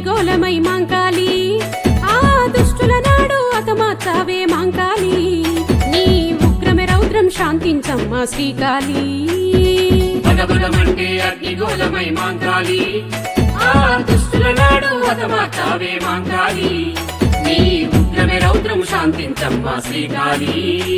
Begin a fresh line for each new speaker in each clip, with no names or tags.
అగ్నిగోళమై మాంకాలి ఆ దుష్టుల నాడు అతమార్చావే మాంకాలి నీ ఉగ్రమే రౌద్రం శాంతించమ్మా శ్రీకాళీ
పదబలమంటే అగ్నిగోళమై మాంకాలి ఆ దుష్టుల నాడు హతమాచావే మాంకాలి నీ ఉగ్రమే రౌద్రం శాంతించమ్మా శ్రీకాళీ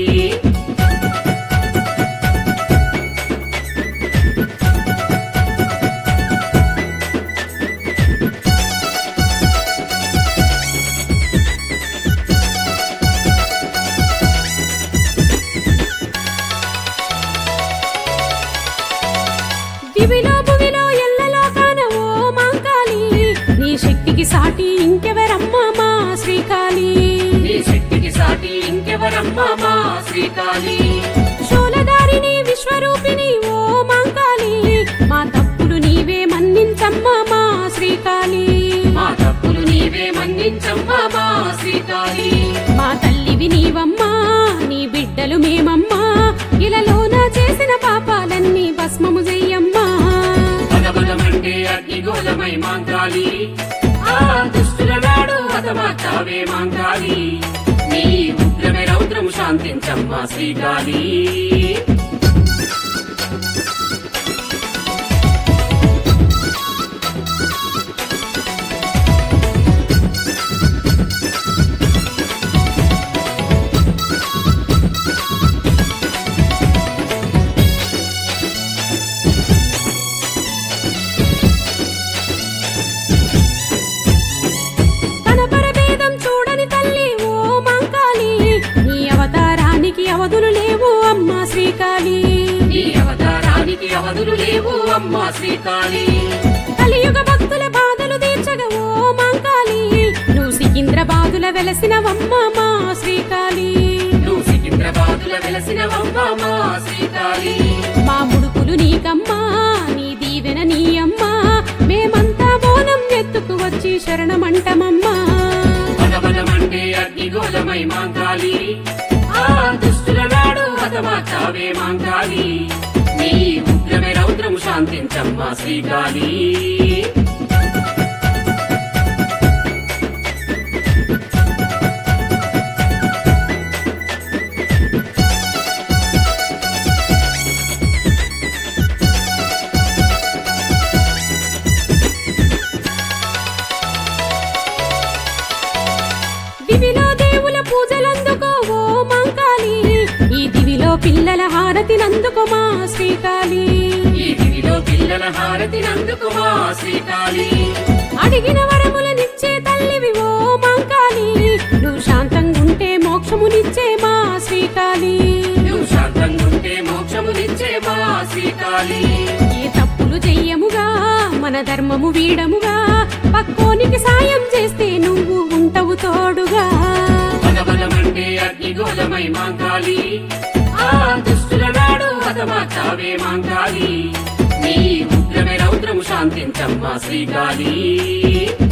దివిలో భువిలో ఎల్లలోకాన ఓ మాంకాలి నీ శక్తికి సాటి ఇంకెవరమ్మా మా శ్రీకాళీ
నీ శక్తికి సాటి ఇంకెవరమ్మా మా శ్రీకాళీ
శూలధారిని విశ్వరూపిణి ఓ మాంకాలి మా తప్పులు నీవే మన్నించమ్మా మా శ్రీకాళీ
మా తప్పులు నీవే మన్నించమ్మా మా శ్రీకాళీ
మా తల్లివి నీవమ్మా నీ బిడ్డలు మేమమ్మా ఇలలోన చేసిన పాపాలన్నీ భస్మము చెయ్యమ్మా
పదబలమంటే అగ్నిగోళమై మాంకాలి ఆ దుష్టుల నాడు హతమాచావే మాంకాలి నీ ఉగ్రమే రౌద్రం శాంతించమ్మా శ్రీకాళీ
తన పరభేదం చూడని తల్లి ఓ మాంకాలి నీ అవతారానికి అవధులు లేవు అమ్మా శ్రీకాళీ
నీ అవతారానికి అవధులు లేవు అమ్మా శ్రీకాళీ
కలియుగ భక్తుల బాధలు తీర్చగా ఓ మాంకాలి నువ్వు సికింద్రబాదుల వెలసినవమ్మ మా శ్రీకాళీ
నువ్వు సికింద్రాబాదుల వెలసినవమ్మా మా శ్రీకాళీ
మా ముడుకులు నీకమ్మా నీ దీవెన నీ అమ్మా మేమంతా బోనం ఎత్తుకు వచ్చి శరణమంటమమ్మా
పదబలమంటే అగ్నిగోళమై మాంకాలి ఆ దుష్టుల నాడు హతమాచావే మాంకాలి నీ ఉగ్రమే రౌద్రం శాంతించమ్మా శ్రీకాళీ
దివిలో దేవుల పూజలందుకో ఓ మాంకాలి ఈ దివిలో పిల్లల హారతినందుకో మా శ్రీకాళీ
ఈ దివిలో పిల్లల హారతినందుకు మా శ్రీకాళీ
అడిగిన వరములనిచ్చే తల్లివి ఓ మాంకాలి నువ్వు శాంతంగుంటే మోక్షమునిచ్చే మా శ్రీకాళీ
నువ్వు శాంతంగుంటే మోక్షమునిచ్చే మా శ్రీకాళీ
ఏ తప్పులు చెయ్యముగా మన ధర్మము వీడముగా పక్కోనికి సాయం చేస్తే నువ్వు ఉంటావు తోడుగా
బలబలమంటే అగ్నిగోళమై మాంకాలి ఆ దుష్టుల నాడు హతమాచావే మాంకాలి నీ ఉగ్రమే రౌద్రము శాంతించమ్మా శ్రీకాళీ